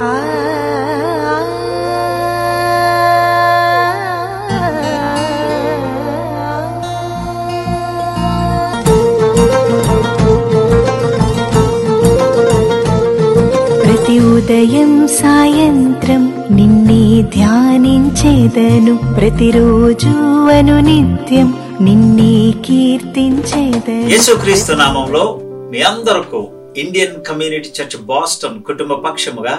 ప్రతి ఉదయం సాయంత్రం నిన్నే ధ్యానించేదను ప్రతిరోజు అను నిత్యం నిన్నే కీర్తించేదను యేసుక్రీస్తు నామంలో మీ అందరకు ఇండియన్ కమ్యూనిటీ చర్చ్ బాస్టన్ కుటుంబ పక్షముగా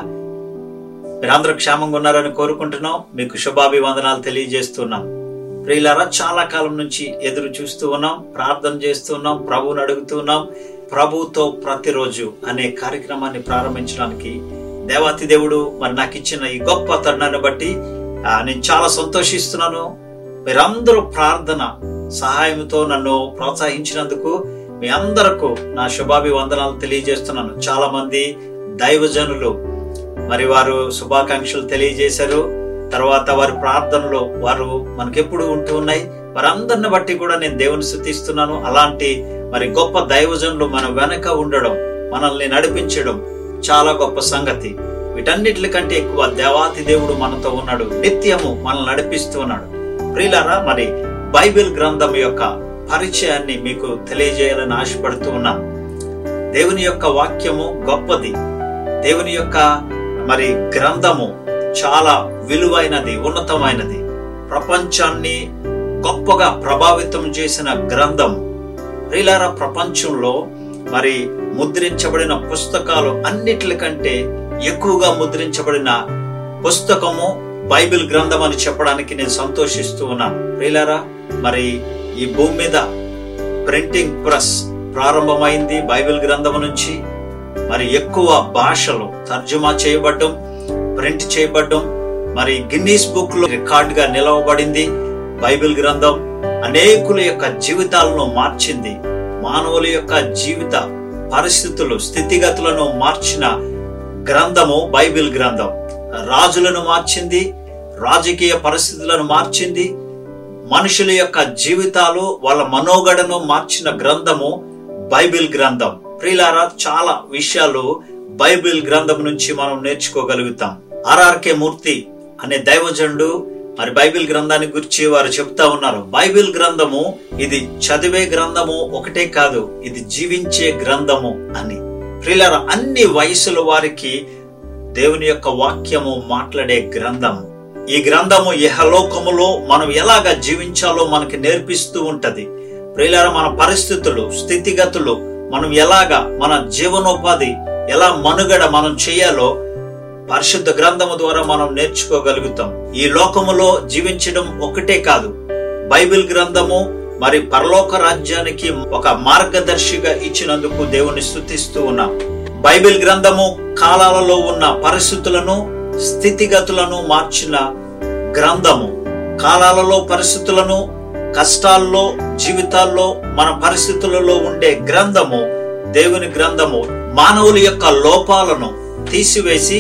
మీరందరూ క్షేమంగా ఉన్నారని కోరుకుంటున్నాం మీకు శుభాభివందనాలు తెలియజేస్తున్నాం ప్రియులారా చాలా కాలం నుంచి ఎదురు చూస్తూ ఉన్నాం ప్రార్థన చేస్తున్నాం ప్రభువుని అడుగుతున్నాం ప్రభుతో ప్రతిరోజు అనే కార్యక్రమాన్ని ప్రారంభించడానికి దేవాతి దేవుడు మరి నాకు ఇచ్చిన ఈ గొప్ప తరుణాన్ని బట్టి ఆ, నేను చాలా సంతోషిస్తున్నాను మీరందరూ ప్రార్థన సహాయంతో నన్ను ప్రోత్సహించినందుకు మీ అందరకు నా శుభాభివందనాలు తెలియజేస్తున్నాను చాలా మంది దైవజనులు మరి వారు శుభాకాంక్షలు తెలియజేశారు తర్వాత వారి ప్రార్థనలు వారు మనకెప్పుడు ఉంటూ ఉన్నాయి వారందరిని బట్టి కూడా నేను దేవుని స్థుతిస్తున్నాను అలాంటి మరి గొప్ప దైవజనులు మన వెనక ఉండడం మనల్ని నడిపించడం చాలా గొప్ప సంగతి వీటన్నిటికంటే ఎక్కువ దేవాతి దేవుడు మనతో ఉన్నాడు నిత్యము మనల్ని నడిపిస్తూ ఉన్నాడు ప్రియులారా మరి బైబిల్ గ్రంథం యొక్క పరిచయాన్ని మీకు తెలియజేయాలని ఆశపడుతూ ఉన్నాను దేవుని యొక్క వాక్యము గొప్పది దేవుని యొక్క మరి గ్రంథము చాలా విలువైనది ఉన్నతమైనది ప్రపంచాన్ని గొప్పగా ప్రభావితం చేసిన గ్రంథం ప్రియులారా ప్రపంచంలో మరి ముద్రించబడిన పుస్తకాలు అన్నిటికంటే ఎక్కువగా ముద్రించబడిన పుస్తకము బైబిల్ గ్రంథం అని చెప్పడానికి నేను సంతోషిస్తూ ఉన్నాను ప్రియులారా మరి ఈ భూమి మీద ప్రింటింగ్ ప్రెస్ ప్రారంభమైంది బైబిల్ గ్రంథం నుంచి మరి ఎక్కువ భాషలు తర్జుమా చేయబడ్డం ప్రింట్ చేయబడ్డం మరి గిన్నీస్ బుక్ లో రికార్డ్ గా నిలవబడింది బైబిల్ గ్రంథం అనేకుల యొక్క జీవితాలను మార్చింది మానవుల యొక్క జీవిత పరిస్థితులు స్థితిగతులను మార్చిన గ్రంథము బైబిల్ గ్రంథం రాజులను మార్చింది రాజకీయ పరిస్థితులను మార్చింది మనుషుల యొక్క జీవితాలు వాళ్ళ మనోగడను మార్చిన గ్రంథము బైబిల్ గ్రంథం ప్రియులారా చాలా విషయాలు బైబిల్ గ్రంథం నుంచి మనం నేర్చుకోగలుగుతాం ఆర్ఆర్కే మూర్తి అనే దైవజనుడు మరి బైబిల్ గ్రంథాన్ని గురించి వారు చెప్తా ఉన్నారు బైబిల్ గ్రంథము ఇది చదివే గ్రంథము ఒకటే కాదు ఇది జీవించే గ్రంథము అని ప్రియులారా అన్ని వయసుల వారికి దేవుని యొక్క వాక్యము మాట్లాడే గ్రంథము ఈ గ్రంథము ఇహలోకములో మనం ఎలాగ జీవించాలో మనకి నేర్పిస్తూ ఉంటది ప్రియులారా మన పరిస్థితులు స్థితిగతులు మనం ఎలాగా మన జీవనోపాధి ఎలా మనుగడ మనం చేయాలో పరిశుద్ధ గ్రంథము ద్వారా మనం నేర్చుకోగలుగుతాం ఈ లోకములో జీవించడం ఒకటే కాదు బైబిల్ గ్రంథము మరి పరలోక రాజ్యానికి ఒక మార్గదర్శిగా ఇచ్చినందుకు దేవుని స్థుతిస్తూ ఉన్నాం బైబిల్ గ్రంథము కాలాలలో ఉన్న పరిస్థితులను స్థితిగతులను మార్చిన గ్రంథము కాలాలలో పరిస్థితులను కష్టాల్లో జీవితాల్లో మన పరిస్థితులలో ఉండే గ్రంథము దేవుని గ్రంథము మానవుల యొక్క లోపాలను తీసివేసి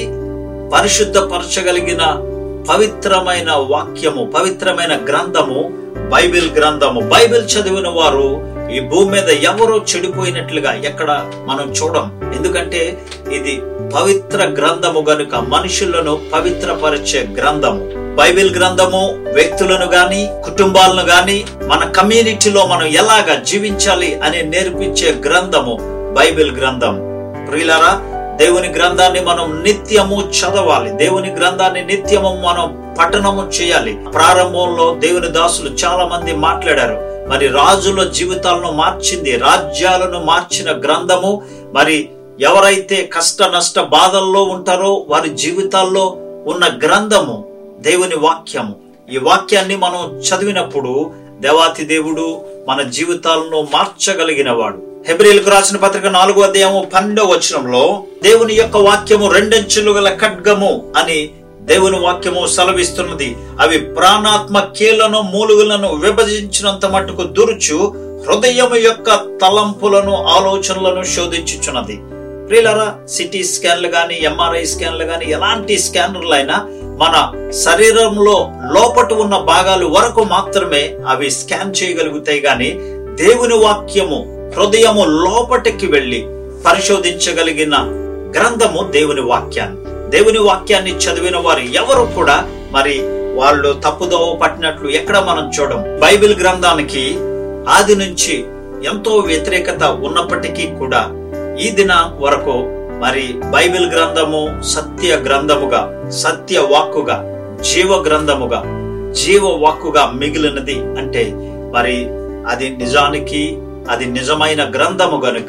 పరిశుద్ధపరచగలిగిన పవిత్రమైన వాక్యము పవిత్రమైన గ్రంథము బైబిల్ గ్రంథము బైబిల్ చదివిన వారు ఈ భూమి మీద ఎవరో చెడిపోయినట్లుగా ఎక్కడ మనం చూడం ఎందుకంటే ఇది పవిత్ర గ్రంథము గనుక మనుషులను పవిత్రపరిచే గ్రంథము బైబిల్ గ్రంథము వ్యక్తులను గాని కుటుంబాలను గాని మన కమ్యూనిటీలో మనం ఎలాగ జీవించాలి అని నేర్పించే గ్రంథము బైబిల్ గ్రంథం ప్రియులారా దేవుని గ్రంథాన్ని మనం నిత్యము చదవాలి దేవుని గ్రంథాన్ని నిత్యము మనం పఠనము చేయాలి ప్రారంభంలో దేవుని దాసులు చాలా మంది మాట్లాడారు మరి రాజుల జీవితాలను మార్చింది రాజ్యాలను మార్చిన గ్రంథము మరి ఎవరైతే కష్ట నష్ట బాధల్లో ఉంటారో వారి జీవితాల్లో ఉన్న గ్రంథము దేవుని వాక్యము ఈ వాక్యాన్ని మనం చదివినప్పుడు దేవాతి దేవుడు మన జీవితాలను మార్చగలిగిన వాడు హెబ్రిల్కు రాసిన పత్రిక నాలుగో అధ్యాయము పన్నెండవ వచనంలో దేవుని యొక్క వాక్యము రెండంచులు గల ఖడ్గము అని దేవుని వాక్యము సెలవిస్తున్నది అవి ప్రాణాత్మ కీలను మూలుగులను విభజించినంత మట్టుకు దురుచు హృదయము యొక్క తలంపులను ఆలోచనలను శోధించుచున్నది ప్రియులరా సిటీ స్కాన్లు గాని ఎంఆర్ఐ స్కాన్లు గాని ఎలాంటి స్కానర్లు అయినా మన శరీరంలో లోపట ఉన్న భాగాలు వరకు మాత్రమే అవి స్కాన్ చేయగలుగుతాయి గాని దేవుని వాక్యము హృదయము లోపటికి వెళ్లి పరిశోధించగలిగిన గ్రంథము దేవుని వాక్యాన్ని దేవుని వాక్యాన్ని చదివిన వారు ఎవరు కూడా మరి వాళ్ళు తప్పుదోవ పట్టినట్లు ఎక్కడ మనం చూడం బైబిల్ గ్రంథానికి ఆది నుంచి ఎంతో వ్యతిరేకత ఉన్నప్పటికీ కూడా ఈ దిన వరకు మరి బైబిల్ గ్రంథము సత్య గ్రంథముగా సత్య వాక్కుగా జీవ గ్రంథముగా జీవ వాక్కుగా మిగిలినది అంటే మరి అది నిజానికి అది నిజమైన గ్రంథము గనుక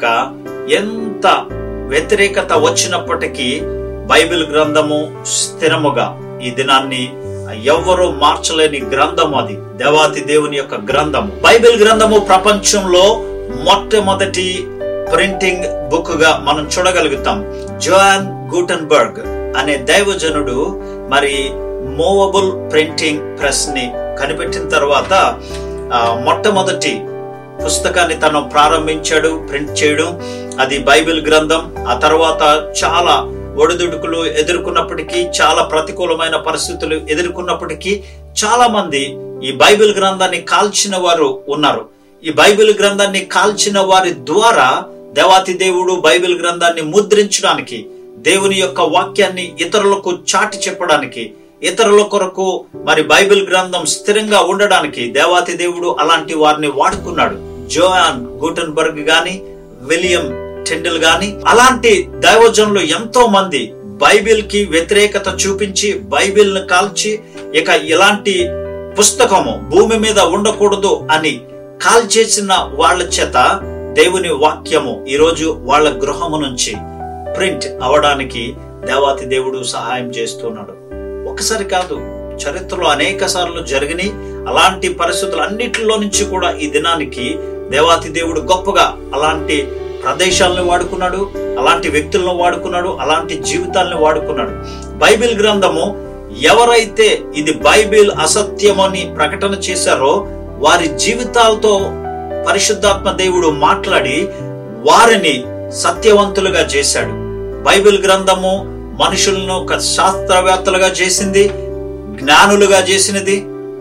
ఎంత వ్యతిరేకత వచ్చినప్పటికీ బైబిల్ గ్రంథము స్థిరముగా ఈ దినాన్ని ఎవ్వరూ మార్చలేని గ్రంథము అది దేవాతి దేవుని యొక్క గ్రంథము బైబిల్ గ్రంథము ప్రపంచంలో మొట్టమొదటి ప్రింటింగ్ బుక్ గా మనం చూడగలుగుతాం జోయాన్ గూటన్బర్గ్ అనే దైవజనుడు మరి మూవబుల్ ప్రింటింగ్ ప్రెస్ ని కనిపెట్టిన తర్వాత ఆ, మొట్టమొదటి పుస్తకాన్ని తను ప్రారంభించాడు ప్రింట్ చేయడం అది బైబిల్ గ్రంథం ఆ తర్వాత చాలా ఒడిదుడుకులు ఎదుర్కొన్నప్పటికీ చాలా ప్రతికూలమైన పరిస్థితులు ఎదుర్కొన్నప్పటికీ చాలా మంది ఈ బైబిల్ గ్రంథాన్ని కాల్చిన వారు ఉన్నారు ఈ బైబిల్ గ్రంథాన్ని కాల్చిన వారి ద్వారా దేవాతి దేవుడు బైబిల్ గ్రంథాన్ని ముద్రించడానికి దేవుని యొక్క వాక్యాన్ని ఇతరులకు చాటి చెప్పడానికి ఇతరుల కొరకు మరి బైబిల్ గ్రంథం స్థిరంగా ఉండడానికి దేవాతి దేవుడు అలాంటి వారిని వాడుకున్నాడు జోయాన్ గూటన్బర్గ్ గాని విలియం టెండల్ గాని అలాంటి దైవజనులు ఎంతో మంది బైబిల్ కి వ్యతిరేకత చూపించి బైబిల్ ను కాల్చి ఇక ఇలాంటి పుస్తకము భూమి మీద ఉండకూడదు అని కాల్చేసిన వాళ్ళ చేత దేవుని వాక్యము ఈరోజు వాళ్ళ గృహము నుంచి ప్రింట్ అవడానికి దేవాతి దేవుడు సహాయం చేస్తున్నాడు ఒకసారి కాదు చరిత్రలో అనేక సార్లు జరిగినాయి అలాంటి పరిస్థితులు అన్నిటిలో నుంచి కూడా ఈ దినానికి దేవాతి దేవుడు గొప్పగా అలాంటి ప్రదేశాలను వాడుకున్నాడు అలాంటి వ్యక్తులను వాడుకున్నాడు అలాంటి జీవితాలను వాడుకున్నాడు బైబిల్ గ్రంథము ఎవరైతే ఇది బైబిల్ అసత్యమని ప్రకటన చేశారో వారి జీవితాలతో పరిశుద్ధాత్మ దేవుడు మాట్లాడి వారిని సత్యవంతులుగా చేశాడు బైబిల్ గ్రంథము మనుషులను ఒక శాస్త్రవేత్తలుగా చేసింది జ్ఞానులుగా చేసినది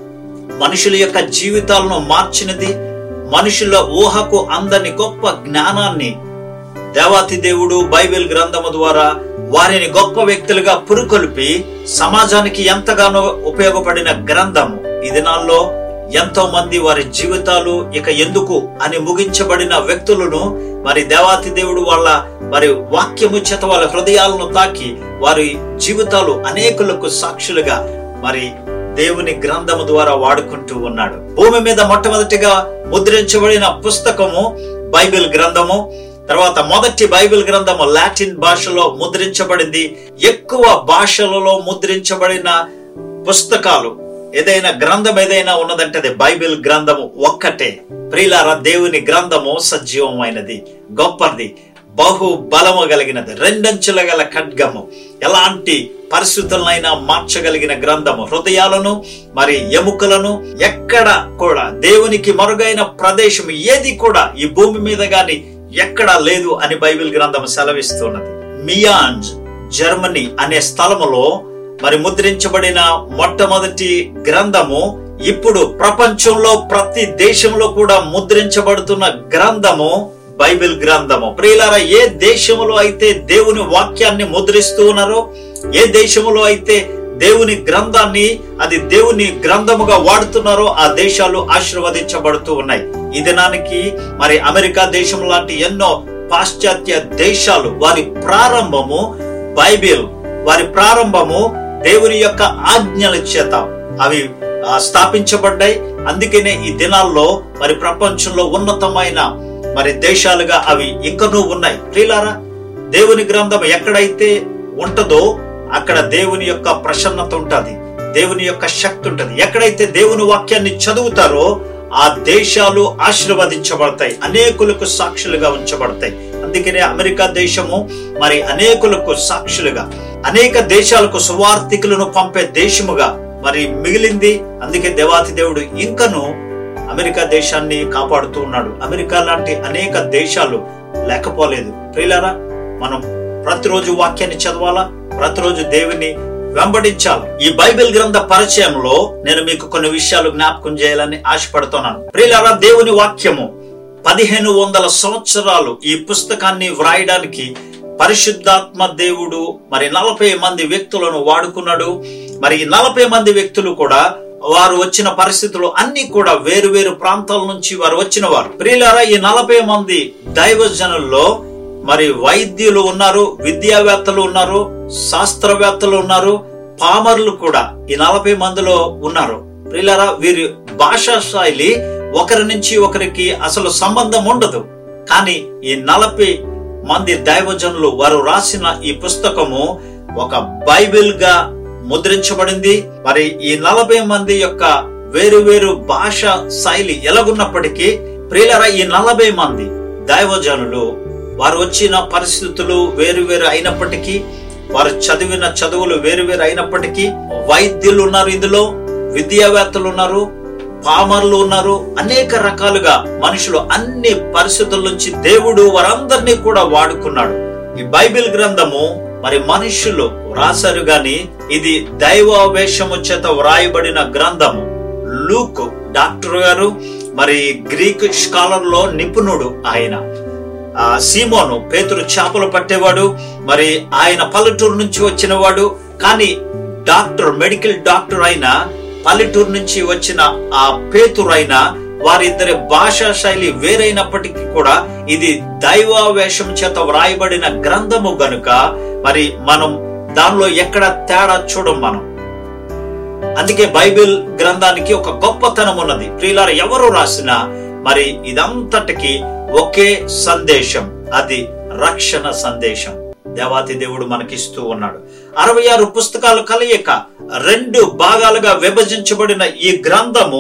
మనుషుల యొక్క జీవితాలను మార్చినది మనుషుల ఊహకు అందని గొప్ప జ్ఞానాన్ని దేవాతి దేవుడు బైబిల్ గ్రంథము ద్వారా వారిని గొప్ప వ్యక్తులుగా పురుకొల్పి సమాజానికి ఎంతగానో ఉపయోగపడిన గ్రంథము ఈ దినాల్లో ఎంతో మంది వారి జీవితాలు ఇక ఎందుకు అని ముగించబడిన వ్యక్తులను మరి దేవాతి దేవుడు వాళ్ళ మరి వాక్యము చేత వాళ్ళ హృదయాలను తాకి వారి జీవితాలు అనేకులకు సాక్షులుగా మరి దేవుని గ్రంథము ద్వారా వాడుకుంటూ ఉన్నాడు భూమి మీద మొట్టమొదటిగా ముద్రించబడిన పుస్తకము బైబిల్ గ్రంథము తర్వాత మొదటి బైబిల్ గ్రంథము లాటిన్ భాషలో ముద్రించబడింది ఎక్కువ భాషలలో ముద్రించబడిన పుస్తకాలు ఏదైనా గ్రంథం ఏదైనా ఉన్నదంటే అది బైబిల్ గ్రంథము ఒక్కటే ప్రియులార దేవుని గ్రంథము సజీవమైనది గొప్పది బహు బలము కలిగినది రెండంచుల గల ఖడ్గము ఎలాంటి పరిస్థితులనైనా మార్చగలిగిన గ్రంథము హృదయాలను మరి ఎముకలను ఎక్కడ కూడా దేవునికి మరుగైన ప్రదేశం ఏది కూడా ఈ భూమి మీద గాని ఎక్కడా లేదు అని బైబిల్ గ్రంథం సెలవిస్తున్నది మియాన్స్ జర్మనీ అనే స్థలములో మరి ముద్రించబడిన మొట్టమొదటి గ్రంథము ఇప్పుడు ప్రపంచంలో ప్రతి దేశంలో కూడా ముద్రించబడుతున్న గ్రంథము బైబిల్ గ్రంథము ప్రియులారా ఏ దేశంలో అయితే దేవుని వాక్యాన్ని ముద్రిస్తూ ఉన్నారో ఏ దేశంలో అయితే దేవుని గ్రంథాన్ని అది దేవుని గ్రంథముగా వాడుతున్నారో ఆ దేశాలు ఆశీర్వదించబడుతూ ఉన్నాయి ఈ దినానికి మరి అమెరికా దేశం లాంటి ఎన్నో పాశ్చాత్య దేశాలు వారి ప్రారంభము బైబిల్ వారి ప్రారంభము దేవుని యొక్క ఆజ్ఞల చేత అవి ఆ, స్థాపించబడ్డాయి అందుకనే ఈ దినాల్లో మరి ప్రపంచంలో ఉన్నతమైన మరి దేశాలుగా అవి ఇంకనూ ఉన్నాయి ప్రియులారా దేవుని గ్రంథం ఎక్కడైతే ఉంటదో అక్కడ దేవుని యొక్క ప్రసన్నత ఉంటది దేవుని యొక్క శక్తి ఉంటది ఎక్కడైతే దేవుని వాక్యాన్ని చదువుతారో ఆ దేశాలు ఆశీర్వదించబడతాయి అనేకులకు సాక్షులుగా ఉంచబడతాయి అందుకనే అమెరికా దేశము మరి అనేకులకు సాక్షులుగా అనేక దేశాలకు సువార్థికులను పంపే దేశముగా మరి మిగిలింది అందుకే దేవాతి దేవుడు ఇంకను అమెరికా దేశాన్ని కాపాడుతూ ఉన్నాడు అమెరికా లాంటి అనేక దేశాలు లేకపోలేదు ప్రియులారా మనం ప్రతిరోజు వాక్యాన్ని చదవాలా ప్రతిరోజు దేవుని వెంబడించాలి ఈ బైబిల్ గ్రంథ పరిచయంలో నేను మీకు కొన్ని విషయాలు జ్ఞాపకం చేయాలని ఆశపడుతున్నాను ప్రియులారా దేవుని వాక్యము పదిహేను వందల సంవత్సరాలు ఈ పుస్తకాన్ని వ్రాయడానికి పరిశుద్ధాత్మ దేవుడు మరి నలభై మంది వ్యక్తులను వాడుకున్నాడు మరి ఈ నలభై మంది వ్యక్తులు కూడా వారు వచ్చిన పరిస్థితులు అన్ని కూడా వేరు వేరు ప్రాంతాల నుంచి వారు వచ్చిన వారు ప్రియులారా ఈ నలభై మంది దైవజనుల్లో మరి వైద్యులు ఉన్నారు విద్యావేత్తలు ఉన్నారు శాస్త్రవేత్తలు ఉన్నారు పామర్లు కూడా ఈ నలభై మందిలో ఉన్నారు ప్రియులారా వీరి భాషా శైలి ఒకరి నుంచి ఒకరికి అసలు సంబంధం ఉండదు కానీ ఈ నలభై మంది దైవజనులు వారు రాసిన ఈ పుస్తకము ఒక బైబిల్ గా ముద్రించబడింది మరి ఈ నలభై మంది యొక్క వేరు వేరు భాష శైలి ఎలాగున్నప్పటికీ ప్రియులరా ఈ నలభై మంది దైవజనులు వారు వచ్చిన పరిస్థితులు వేరు వేరు అయినప్పటికీ వారు చదివిన చదువులు వేరు వేరు అయినప్పటికీ వైద్యులు ఉన్నారు ఇందులో విద్యావేత్తలు ఉన్నారు పామర్లు ఉన్నారు అనేక రకాలుగా మనుషులు అన్ని పరిస్థితుల నుంచి దేవుడు వారందరినీ కూడా వాడుకున్నాడు ఈ బైబిల్ గ్రంథము మరి మనుషులు రాశారు గాని ఇది దైవావేశము చేత వ్రాయబడిన గ్రంథము లూక్ డాక్టర్ గారు మరి గ్రీక్ స్కాలర్ లో నిపుణుడు ఆయన ఆ సీమోను పేతురు చేపలు పట్టేవాడు మరి ఆయన పల్లెటూరు నుంచి వచ్చినవాడు కానీ డాక్టర్ మెడికల్ డాక్టర్ అయిన పల్లెటూరు నుంచి వచ్చిన ఆ పేతురు అయిన వారిద్దరి భాషా శైలి వేరైనప్పటికీ కూడా ఇది దైవావేశం చేత వ్రాయబడిన గ్రంథము గనుక మరి మనం దానిలో ఎక్కడ తేడా చూడం మనం అందుకే బైబిల్ గ్రంథానికి ఒక గొప్పతనం ఉన్నది ప్రియులార ఎవరు రాసినా మరి ఇదంతటికి ఒకే సందేశం అది రక్షణ సందేశం దేవాతి దేవుడు మనకిస్తూ ఉన్నాడు అరవై ఆరు పుస్తకాలు కలయిక రెండు భాగాలుగా విభజించబడిన ఈ గ్రంథము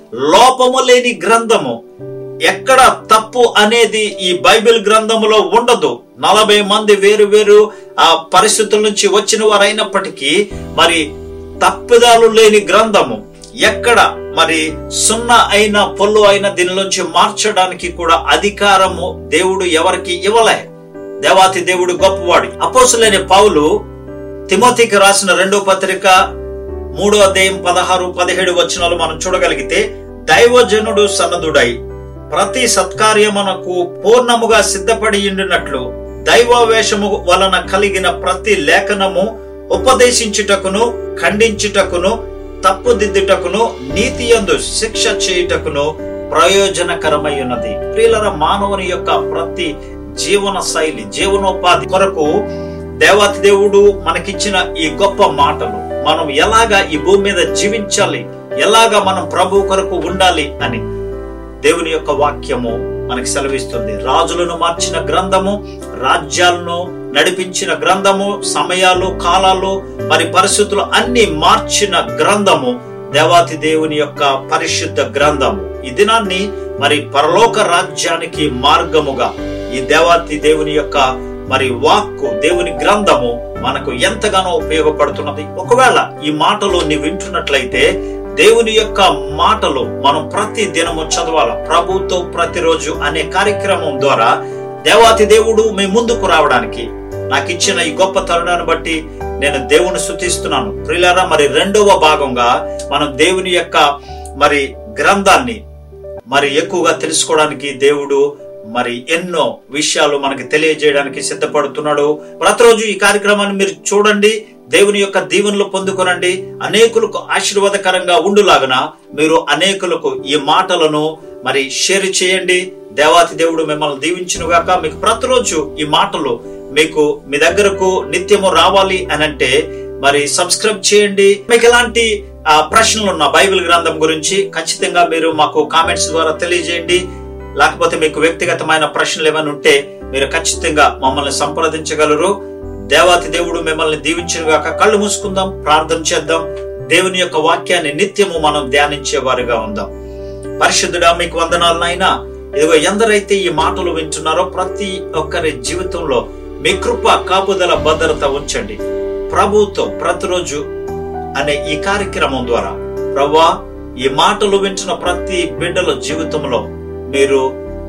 లోపము లేని గ్రంథము ఎక్కడ తప్పు అనేది ఈ బైబిల్ గ్రంథములో ఉండదు నలభై మంది వేరు వేరు ఆ పరిస్థితుల నుంచి వచ్చిన వారైనప్పటికీ మరి తప్పిదాలు లేని గ్రంథము ఎక్కడ మరి సున్నా అయిన పొల్లు అయిన దీనిలోంచి మార్చడానికి కూడా అధికారము దేవుడు ఎవరికి ఇవ్వలే దేవాతి దేవుడు గొప్పవాడు అపోసులేని పౌలు తిమోతికి రాసిన రెండో పత్రిక మూడో అధ్యాయం పదహారు పదిహేడు వచనాలు మనం చూడగలిగితే దైవజనుడు సన్నదుడై ప్రతి సత్కార్యమునకు పూర్ణముగా సిద్ధపడి ఉండినట్లు దైవావేశము వలన కలిగిన ప్రతి లేఖనము ఉపదేశించుటకును ఖండించుటకును తప్పుదిద్దుటకును నీతి యందు శిక్ష చేయుటకును ప్రయోజనకరమై ఉన్నది ప్రియులర మానవుని యొక్క ప్రతి జీవన శైలి జీవనోపాధి కొరకు దేవాతి దేవుడు మనకిచ్చిన ఈ గొప్ప మాటలు మనం ఎలాగా ఈ భూమి మీద జీవించాలి ఎలాగా మనం ప్రభు కొరకు ఉండాలి అని దేవుని యొక్క వాక్యము మనకి సెలవిస్తుంది రాజులను మార్చిన గ్రంథము రాజ్యాలను నడిపించిన గ్రంథము సమయాలు కాలాలు మరి పరిస్థితులు అన్ని మార్చిన గ్రంథము దేవాతి దేవుని యొక్క పరిశుద్ధ గ్రంథము ఈ దినాన్ని మరి పరలోక రాజ్యానికి మార్గముగా ఈ దేవాతి దేవుని యొక్క మరి వాక్కు దేవుని గ్రంథము మనకు ఎంతగానో ఉపయోగపడుతున్నది ఒకవేళ ఈ మాటలు నీ వింటున్నట్లయితే దేవుని యొక్క మాటలు మనం ప్రతి దినము చదవాల ప్రభుతో ప్రతిరోజు అనే కార్యక్రమం ద్వారా దేవాతి దేవుడు మీ ముందుకు రావడానికి నాకు ఇచ్చిన ఈ గొప్ప తరుణాన్ని బట్టి నేను దేవుని స్థుతిస్తున్నాను ప్రిలారా మరి రెండవ భాగంగా మనం దేవుని యొక్క మరి గ్రంథాన్ని మరి ఎక్కువగా తెలుసుకోవడానికి దేవుడు మరి ఎన్నో విషయాలు మనకి తెలియజేయడానికి సిద్ధపడుతున్నాడు ప్రతిరోజు ఈ కార్యక్రమాన్ని మీరు చూడండి దేవుని యొక్క దీవెనలు పొందుకొనండి అనేకులకు ఆశీర్వాదకరంగా ఉండులాగన మీరు అనేకులకు ఈ మాటలను మరి షేర్ చేయండి దేవాతి దేవుడు మిమ్మల్ని దీవించునుగాక మీకు ప్రతిరోజు ఈ మాటలు మీకు మీ దగ్గరకు నిత్యము రావాలి అని అంటే మరి సబ్స్క్రైబ్ చేయండి మీకు ఎలాంటి ఆ, ప్రశ్నలు ఉన్న బైబిల్ గ్రంథం గురించి ఖచ్చితంగా మీరు మాకు కామెంట్స్ ద్వారా తెలియజేయండి లేకపోతే మీకు వ్యక్తిగతమైన ప్రశ్నలు ఏమైనా ఉంటే మీరు ఖచ్చితంగా మమ్మల్ని సంప్రదించగలరు దేవాతి దేవుడు మిమ్మల్ని దీవించుగాక కళ్ళు మూసుకుందాం ప్రార్థన చేద్దాం దేవుని యొక్క వాక్యాన్ని నిత్యము మనం ధ్యానించే వారిగా ఉందాం పరిశుద్ధుడా మీకు వందనాలు నాయనా ఇదిగో ఎందరైతే ఈ మాటలు వింటున్నారో ప్రతి ఒక్కరి జీవితంలో మీ కృప కాపుదల భద్రత ఉంచండి ప్రభుతో ప్రతిరోజు అనే ఈ కార్యక్రమం ద్వారా ప్రవ్వా ఈ మాటలు వింటున్న ప్రతి బిడ్డల జీవితంలో మీరు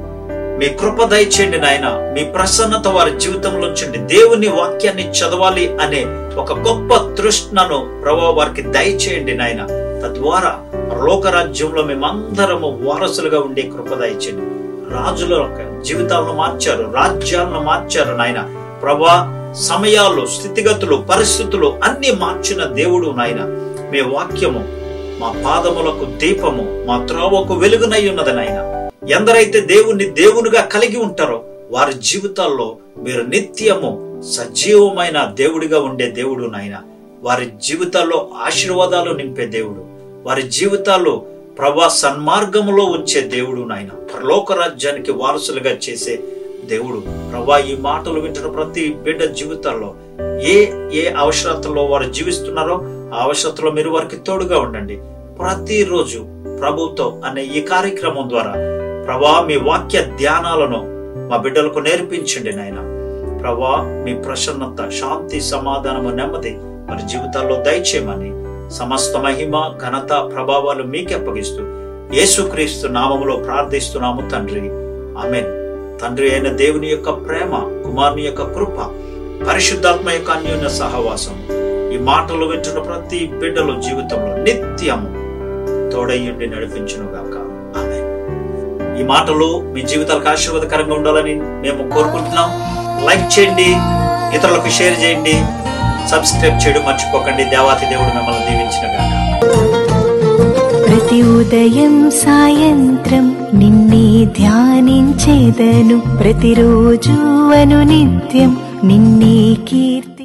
మీ కృప దయచేయండి నాయన మీ ప్రసన్నత వారి జీవితంలో ఉంచండి దేవుని వాక్యాన్ని చదవాలి అనే ఒక గొప్ప తృష్ణను ప్రభావ వారికి దయచేయండి నాయన తద్వారా లోకరాజ్యంలో మేమందరము వారసులుగా ఉండే కృప దయచేయండి రాజుల యొక్క జీవితాలను మార్చారు రాజ్యాలను మార్చారు నాయన ప్రభా సమయాలు స్థితిగతులు పరిస్థితులు అన్ని మార్చిన దేవుడు నాయన మీ వాక్యము మా పాదములకు దీపము మా త్రోవకు వెలుగునై ఉన్నది నాయన ఎందరైతే దేవుణ్ణి దేవునిగా కలిగి ఉంటారో వారి జీవితాల్లో మీరు నిత్యము సజీవమైన దేవుడిగా ఉండే దేవుడు నాయన వారి జీవితాల్లో ఆశీర్వాదాలు నింపే దేవుడు వారి జీవితాల్లో ప్రభా సన్మార్గములో ఉంచే దేవుడు నాయన పరలోక రాజ్యానికి వారసులుగా చేసే దేవుడు ప్రభా ఈ మాటలు వింటున్న ప్రతి బిడ్డ జీవితాల్లో ఏ ఏ అవసరతలో వారు జీవిస్తున్నారో ఆ అవసరతలో మీరు వారికి తోడుగా ఉండండి ప్రతిరోజు ప్రభుతో అనే ఈ కార్యక్రమం ద్వారా ప్రభా మీ వాక్య ధ్యానాలను మా బిడ్డలకు నేర్పించండి నాయన ప్రభా మీ ప్రసన్నత శాంతి సమాధానము నెమ్మది వారి జీవితాల్లో దయచేయమని సమస్త మహిమ ఘనత ప్రభావాలు మీకే అప్పగిస్తూ యేసుక్రీస్తు నామములో ప్రార్థిస్తున్నాము తండ్రి ఆమెన్ తండ్రి అయిన దేవుని యొక్క ప్రేమ కుమారుని యొక్క కృప పరిశుద్ధాత్మ యొక్క అన్యోన్య సహవాసం ఈ మాటలు వింటున్న ప్రతి బిడ్డల జీవితంలో నిత్యము తోడయ్యుండి నడిపించును గాక ఆమె ఈ మాటలు మీ జీవితాలకు ఆశీర్వాదకరంగా ఉండాలని మేము కోరుకుంటున్నాం లైక్ చేయండి ఇతరులకు షేర్ చేయండి సబ్స్క్రైబ్ చేయడం మర్చిపోకండి దేవాతి దేవుడు మిమ్మల్ని దీవించిన గాక ప్రతి ఉదయం సాయంత్రం నిన్నే ధ్యానించేదను ప్రతిరోజు అను నిత్యం నిన్నే కీర్తి